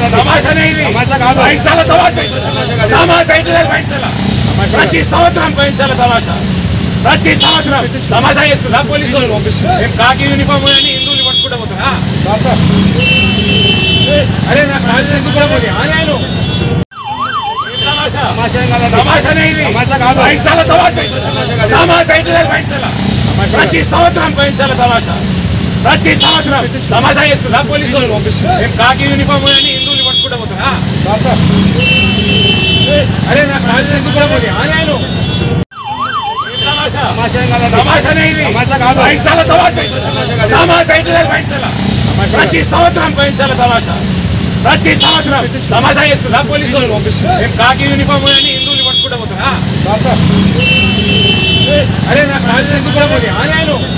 తమాషానే ఇది తమాషా కాదు. భయించాల తమాషా ఇది. తమాషా ఇది లేదు భయించాల ప్రతి సంవత్సరం భయించాల తమాషా ప్రతి సంవత్సరం తమాషా చేస్తుందా పోలీసు వాళ్ళు ఏం కాకి యూనిఫామ్ అని హిందువులు పట్టుకుంటా పోతారా అరే నాకు రాజు ఎందుకు కూడా పోయి నేను తమాషా తమాషా ఏం కాదండి. తమాషానే ఇది తమాషా కాదు. భయించాల తమాషా ఇది. తమాషా ఇది లేదు భయించాల ప్రతి సంవత్సరం భయించాల తమాషా ప్రతి సంవత్సరం తమాషా చేస్తుందా పోలీసు వాళ్ళు ఏం కాకి యూనిఫామ్ అని హిందువులు పట్టుకుంటా పోతారా అరే నాకు రాజు ఎందుకు కూడా పోయి నేను తమాషా తమాషా ఏం కాదండి. తమాషానే ఇది తమాషా కాదు. భయించాల తమాషా ఇది. తమాషా ఇది లేదు భయించాల ప్రతి సంవత్సరం భయించాల తమాషా ప్రతి సంవత్సరం తమాషా చేస్తుందా పోలీసు వాళ్ళు ఏం కాకి యూనిఫామ్ అని హిందువులు పట్టుకుంటా పోతారా అరే నాకు రాజు ఎందుకు కూడా పోయి నేను